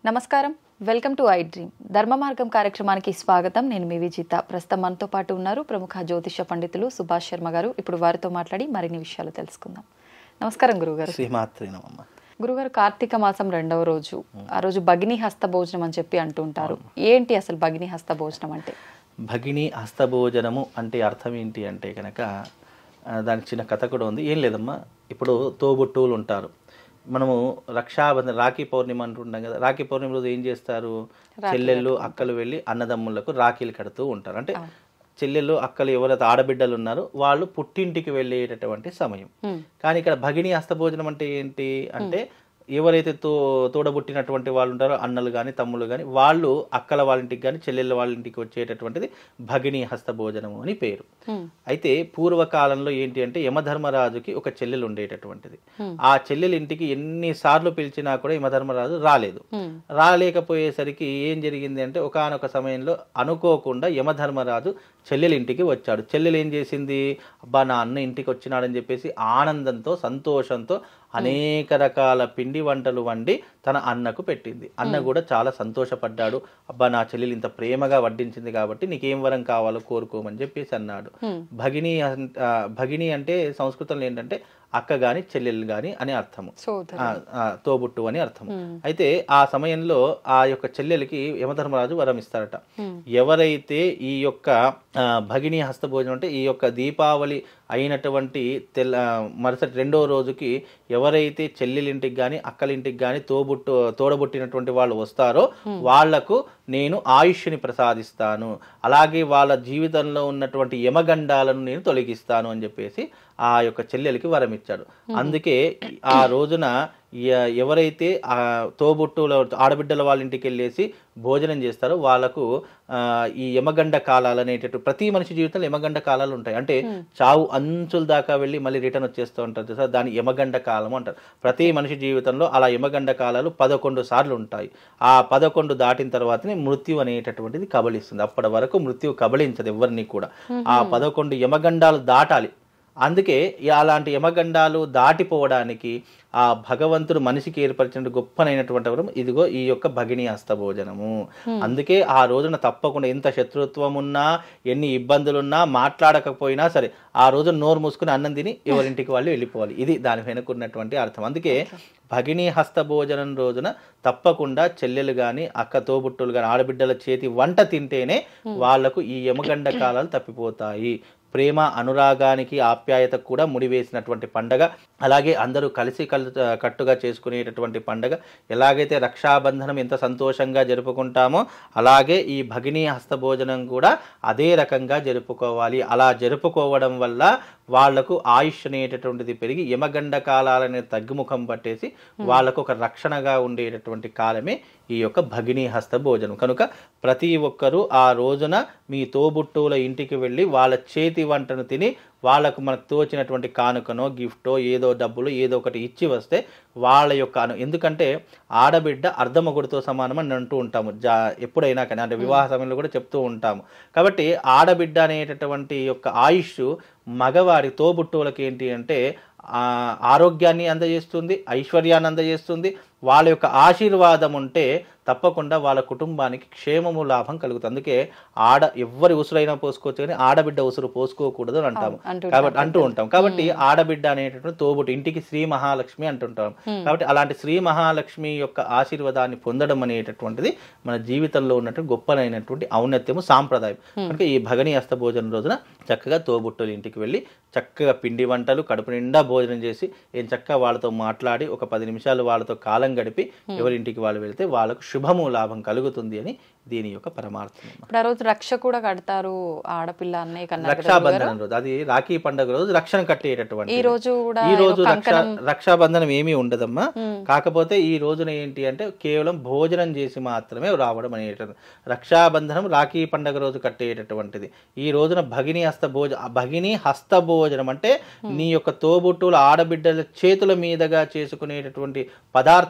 నమస్కారం welcome to I dream ధర్మ మార్గం కార్యక్రమానికి స్వాగతం నేను మీ విజిత ప్రస్తుతం మనతో పాటు ఉన్నారు ప్రముఖ జ్యోతిష పండితులు సుభాష్ శర్మ గారు ఇప్పుడు వారితో మాట్లాడి మరిన్ని విషయాలు తెలుసుకుందాం నమస్కారం గురుగారు శ్రీమాత్రి నమమ్మ గురుగారు కార్తీక మాసం రెండవ రోజు ఆ రోజు భగిని హస్త భోజనం అని చెప్పి అంటుంటారు ఏంటి అసలు భగిని హస్త భోజనం అంటే భగిని హస్తభోజనము అంటే అర్థం ఏంటి అంటే కనుక ఆ, దానికి చిన్న కథ కూడా ఉంది ఏం లేదమ్మా ఇప్పుడు తోబుట్టువులు ఉంటారు మనము రక్షాబంధన రాఖీ పౌర్ణిమ అంటుంటాం కదా రాఖీ పౌర్ణిమ రోజు ఏం చేస్తారు చెల్లెళ్ళు అక్కలు వెళ్ళి అన్నదమ్ములకు రాఖీలు కడుతూ ఉంటారు అంటే చెల్లెళ్ళు అక్కలు ఎవరైతే ఆడబిడ్డలు ఉన్నారో వాళ్ళు పుట్టింటికి వెళ్ళేటటువంటి సమయం హ్మ్. కానీ ఇక్కడ భగిని హస్తభోజనం అంటే ఏంటి అంటే ఎవరైతే తో తోడబుట్టినటువంటి వాళ్ళు ఉంటారో అన్నలు కానీ తమ్ముళ్ళు కానీ వాళ్ళు అక్కల వాళ్ళ ఇంటికి కానీ చెల్లెళ్ళ వాళ్ళ ఇంటికి వచ్చేటటువంటిది భగిని హస్తభోజనము అని పేరు హ్మ్. అయితే పూర్వకాలంలో ఏంటి అంటే యమధర్మరాజుకి ఒక చెల్లెలు ఉండేటటువంటిది ఆ చెల్లెలు ఇంటికి ఎన్నిసార్లు పిలిచినా కూడా యమధర్మరాజు రాలేదు హ్మ్. రాలేకపోయేసరికి ఏం జరిగింది అంటే ఒకానొక సమయంలో అనుకోకుండా యమధర్మరాజు చెల్లెలి ఇంటికి వచ్చాడు చెల్లెలు ఏం చేసింది అబ్బా నా అన్న ఇంటికి వచ్చినాడని చెప్పేసి ఆనందంతో సంతోషంతో అనేక రకాల పిండి వంటలు వండి తన అన్నకు పెట్టింది అన్న కూడా చాలా సంతోషపడ్డాడు అబ్బా నా చెల్లెలు ఇంత ప్రేమగా వడ్డించింది కాబట్టి నీకేం వరం కావాలో కోరుకోమని చెప్పేసి అన్నాడు హ్మ్. భగిని అన్- ఆ, భగిని అంటే సంస్కృతంలో ఏంటంటే అక్క గాని చెల్లెలు గాని అని అర్థము సోదరు ఆ, ఆ, తోబుట్టు అని అర్థం హ్మ్. అయితే ఆ సమయంలో ఆ యొక్క చెల్లెలకి యమధర్మరాజు వరం ఇస్తారట హ్మ్. ఎవరైతే ఈ యొక్క ఆ, భగిని హస్తభోజనం అంటే ఈ యొక్క దీపావళి అయినటువంటి తెల్ల మరుసటి రెండో రోజుకి ఎవరైతే చెల్లెలింటికి కానీ అక్కలింటికి కానీ తోబుట్టు తోడబుట్టినటువంటి వాళ్ళు వస్తారో వాళ్లకు నేను ఆయుష్ని ప్రసాదిస్తాను అలాగే వాళ్ళ జీవితంలో ఉన్నటువంటి యమగండాలను నేను తొలగిస్తాను అని చెప్పేసి ఆ యొక్క చెల్లెలకి వరం ఇచ్చాడు అందుకే ఆ రోజున ఎ- ఎవరైతే ఆ తోబుట్టుల ఆడబిడ్డల వాళ్ళ ఇంటికి వెళ్ళేసి భోజనం చేస్తారో వాళ్ళకు ఆ, ఈ యమగండ కాలాలు అనేటట్టు ప్రతి మనిషి జీవితంలో యమగండ కాలాలు ఉంటాయి అంటే చావు అంచుల దాకా వెళ్ళి మళ్ళీ రిటర్న్ వచ్చేస్తూ ఉంటారు సార్ దాని యమగండ కాలం అంటారు ప్రతి మనిషి జీవితంలో అలా యమగండ కాలాలు పదకొండు సార్లు ఉంటాయి ఆ పదకొండు దాటిన తర్వాతనే మృత్యు అనేటటువంటిది కబళిస్తుంది అప్పటి వరకు మృత్యు కబళించదు ఎవరిని కూడా ఆ పదకొండు యమగండాలు దాటాలి అందుకే ఈ అలాంటి యమగండాలు దాటిపోవడానికి ఆ భగవంతుడు మనిషికి ఏర్పరిచిన గొప్పనైనటువంటి వరం ఇదిగో ఈ యొక్క భగిని హస్తభోజనము అందుకే ఆ రోజున తప్పకుండా ఎంత శత్రుత్వం ఉన్నా ఎన్ని ఇబ్బందులున్నా మాట్లాడకపోయినా సరే ఆ రోజు నోరు మూసుకుని అన్నం తిని ఎవరింటికి వాళ్ళు వెళ్ళిపోవాలి ఇది దాని వెనుకున్నటువంటి అర్థం అందుకే భగిని హస్తభోజనం రోజున తప్పకుండా చెల్లెలు కానీ అక్క తోబుట్టులు కానీ ఆడబిడ్డల చేతి వంట తింటేనే వాళ్లకు ఈ యమగండ కాలాలు తప్పిపోతాయి ప్రేమ అనురాగానికి ఆప్యాయతకు కూడా ముడివేసినటువంటి పండగ అలాగే అందరూ కలిసి కల్ కట్టుగా చేసుకునేటటువంటి పండగ ఎలాగైతే రక్షాబంధనం ఎంత సంతోషంగా జరుపుకుంటామో అలాగే ఈ భగిని హస్తభోజనం కూడా అదే రకంగా జరుపుకోవాలి అలా జరుపుకోవడం వల్ల వాళ్లకు ఆయుష్ అనేటటువంటిది పెరిగి యమగండ కాలాలనే తగ్గుముఖం పట్టేసి వాళ్లకు ఒక రక్షణగా ఉండేటటువంటి కాలమే ఈ యొక్క భగిని హస్త భోజనం కనుక ప్రతి ఒక్కరూ ఆ రోజున మీ తోబుట్టువుల ఇంటికి వెళ్ళి వాళ్ళ చేతి వంటను తిని వాళ్ళకు మనకు తోచినటువంటి కానుకనో గిఫ్టో ఏదో డబ్బులు ఏదో ఒకటి ఇచ్చి వస్తే వాళ్ళ యొక్క అను ఎందుకంటే ఆడబిడ్డ అర్ధమొగుడితో సమానం అని అంటూ ఉంటాము జా ఎప్పుడైనా కానీ అంటే వివాహ సమయంలో కూడా చెప్తూ ఉంటాము కాబట్టి ఆడబిడ్డ అనేటటువంటి యొక్క ఆయుష్ మగవారి తోబుట్టువులకి ఏంటి అంటే ఆ, ఆరోగ్యాన్ని అందజేస్తుంది ఐశ్వర్యాన్ని అందజేస్తుంది వాళ్ళ యొక్క ఆశీర్వాదం ఉంటే తప్పకుండా వాళ్ళ కుటుంబానికి క్షేమము లాభం కలుగుతుంది అందుకే ఆడ ఎవ్వరి ఉసురైనా పోసుకోవచ్చు కానీ ఆడబిడ్డ ఉసురు పోసుకోకూడదు అని అంటాము అంటుంటారు కాబట్టి అంటూ ఉంటాం కాబట్టి ఆడబిడ్డ అనేటటువంటి తోబుట్టు ఇంటికి శ్రీ మహాలక్ష్మి అంటుంటాం కాబట్టి అలాంటి శ్రీ మహాలక్ష్మి యొక్క ఆశీర్వాదాన్ని పొందడం అనేటటువంటిది మన జీవితంలో ఉన్నటువంటి గొప్పనైనటువంటి ఔన్నత్యము సాంప్రదాయం కనుక ఈ భగని హస్త భోజనం రోజున చక్కగా తోబుట్టుల ఇంటికి వెళ్ళి చక్కగా పిండి వంటలు కడుపు నిండా భోజనం చేసి ఏం చక్కగా వాళ్ళతో మాట్లాడి ఒక పది నిమిషాలు వాళ్ళతో కాలం గడిపి ఎవరింటికి వాళ్ళు వెళ్తే వాళ్ళకు శుభము లాభం కలుగుతుంది అని దీని యొక్క పరమార్థం ఇప్పుడు ఆ రోజు రక్ష కూడా కడతారు ఆడపిల్ల అన్నయ్య కన్నా రక్షాబంధనం రోజు అది రాఖీ పండుగ రోజు రక్షణ కట్టేటటువంటి ఈ రోజు కూడా ఈ రోజు ఏదో రక్షా రక్షాబంధనం ఏమీ ఉండదమ్మా కాకపోతే ఈ రోజున ఏంటి అంటే కేవలం భోజనం చేసి మాత్రమే రావడం అనేటది రక్షాబంధనం రాఖీ పండుగ రోజు కట్టేటటువంటిది ఈ రోజున భగిని హస్త భోజ భగిని హస్త భోజనం అంటే నీ యొక్క తోబుట్టుల ఆడబిడ్డల చేతుల మీదుగా చేసుకునేటటువంటి పదార్థాలు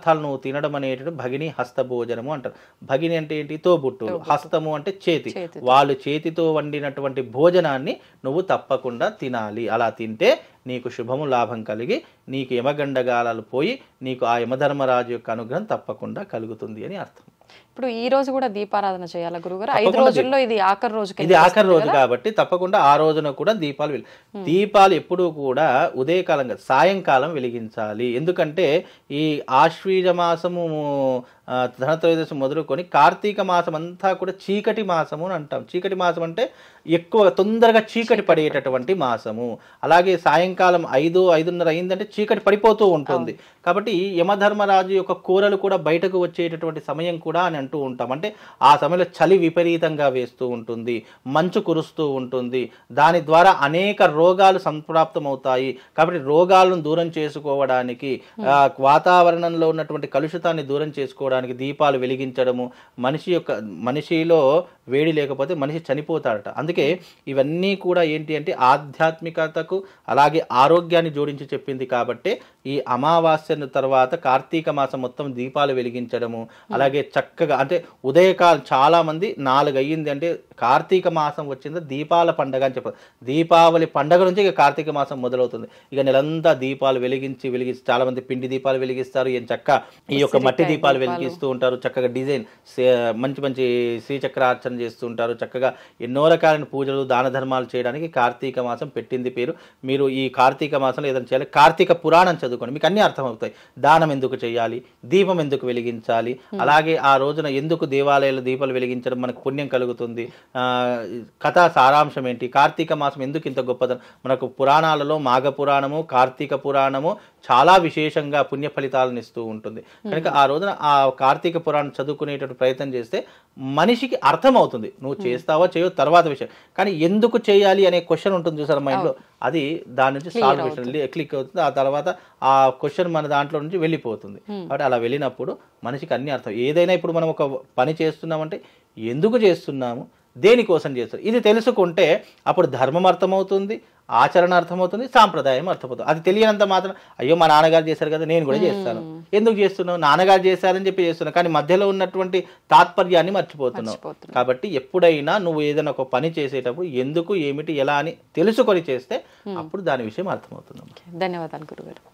పదార్థాలు నువ్వు తినడం అనేటువంటి భగిని హస్త భోజనము అంటారు భగిని అంటే ఏంటి తోబుట్టులు హస్తము అంటే చేతి చేతితో. వాళ్ళు చేతితో వండినటువంటి భోజనాన్ని నువ్వు తప్పకుండా తినాలి అలా తింటే నీకు శుభము లాభం కలిగి నీకు యమగండగాలాలు పోయి నీకు ఆ యమధర్మరాజు యొక్క అనుగ్రహం తప్పకుండా కలుగుతుంది అని అర్థం ఇప్పుడు ఈ రోజు కూడా దీపారాధన చేయాలా గురుగారు ఐదు తప్పకుండా రోజుల్లో ఇది ఆఖరి రోజు ఇది ఆఖరి రోజు కాబట్టి తప్పకుండా ఆ రోజున కూడా దీపాలు వెలి దీపాలు ఎప్పుడూ కూడా ఉదయకాలంగా సాయంకాలం వెలిగించాలి ఎందుకంటే ఈ ఆశ్వీజ మాసము ఆ, ధనత్రయోదశి మొదలుకొని కార్తీక మాసం అంతా కూడా చీకటి మాసము అని అంటాం చీకటి మాసం అంటే ఎక్కువ తొందరగా చీకటి పడేటటువంటి మాసము అలాగే సాయంకాలం ఐదు ఐదున్నర అయిందంటే చీకటి పడిపోతూ ఉంటుంది కాబట్టి యమధర్మరాజు యొక్క కూరలు కూడా బయటకు వచ్చేటటువంటి సమయం కూడా అని అంటూ ఉంటాం అంటే ఆ సమయంలో చలి విపరీతంగా వేస్తూ ఉంటుంది మంచు కురుస్తూ ఉంటుంది దాని ద్వారా అనేక రోగాలు సంప్రాప్తమవుతాయి కాబట్టి రోగాలను దూరం చేసుకోవడానికి ఆ, వాతావరణంలో ఉన్నటువంటి కలుషితాన్ని దూరం చేసుకోవడానికి దీపాలు వెలిగించడము మనిషి యొక్క మనిషిలో వేడి లేకపోతే మనిషి చనిపోతాడట అందుకే ఇవన్నీ కూడా ఏంటి అంటే ఆధ్యాత్మికతకు అలాగే ఆరోగ్యాన్ని జోడించి చెప్పింది కాబట్టి ఈ అమావాస్య తర్వాత కార్తీక మాసం మొత్తం దీపాలు వెలిగించడము అలాగే చక్కగా అంటే ఉదయకాలం చాలా మంది నాలుగు అయ్యింది అంటే కార్తీక మాసం వచ్చింది దీపాల పండగ అని చెప్పారు దీపావళి పండగ నుంచి ఇక కార్తీక మాసం మొదలవుతుంది ఇక నెలంతా దీపాలు వెలిగించి వెలిగించి చాలా మంది పిండి దీపాలు వెలిగిస్తారు ఏం చక్క ఈ యొక్క మట్టి దీపాలు వెలిగిస్తూ ఉంటారు చక్కగా డిజైన్ సే- మంచి మంచి శ్రీచక్రార్చన చేస్తూ ఉంటారు చక్కగా ఎన్నో రకాలైన పూజలు దాన ధర్మాలు చేయడానికి కార్తీక మాసం పెట్టింది పేరు మీరు ఈ కార్తీక మాసంలో ఏదైనా చేయాలి కార్తీక పురాణం చదువుకోండి మీకు అన్ని అర్థమవుతాయి దానం ఎందుకు చేయాలి దీపం ఎందుకు వెలిగించాలి అలాగే ఆ రోజున ఎందుకు దేవాలయాల దీపాలు వెలిగించడం మనకు పుణ్యం కలుగుతుంది ఆ, కథా సారాంశం ఏంటి కార్తీక మాసం ఎందుకు ఇంత గొప్పదనం మనకు పురాణాలలో మాఘ పురాణము కార్తీక పురాణము చాలా విశేషంగా పుణ్య ఫలితాలను ఇస్తూ ఉంటుంది కనుక ఆ రోజున ఆ కార్తీక పురాణం చదువుకునేటటువంటి ప్రయత్నం చేస్తే మనిషికి అర్థమవుతుంది నువ్వు చేస్తావా చేయో తర్వాత విషయం కానీ ఎందుకు చేయాలి అనే క్వశ్చన్ ఉంటుంది చూసారా మైండ్లో అది దాని నుంచి సాల్వ్ క్వశ్చన్ క్లిక్ అవుతుంది ఆ తర్వాత ఆ క్వశ్చన్ మన దాంట్లో నుంచి వెళ్ళిపోతుంది కాబట్టి అలా వెళ్ళినప్పుడు మనిషికి అన్ని అర్థం ఏదైనా ఇప్పుడు మనం ఒక పని చేస్తున్నామంటే ఎందుకు చేస్తున్నాము దేనికోసం చేస్తారు ఇది తెలుసుకుంటే అప్పుడు ధర్మం అర్థమవుతుంది ఆచరణ అర్థమవుతుంది సాంప్రదాయం అర్థమవుతుంది అది తెలియనంత మాత్రం అయ్యో మా నాన్నగారు చేశారు కదా నేను కూడా చేస్తాను ఎందుకు చేస్తున్నావు నాన్నగారు చేశారని చెప్పి చేస్తున్నావు కానీ మధ్యలో ఉన్నటువంటి తాత్పర్యాన్ని మర్చిపోతున్నావు మర్చిపోతున్నావు. కాబట్టి ఎప్పుడైనా నువ్వు ఏదైనా ఒక పని చేసేటప్పుడు ఎందుకు ఏమిటి ఎలా అని తెలుసుకొని చేస్తే అప్పుడు దాని విషయం అర్థమవుతుంది ధన్యవాదాలు గురుగారు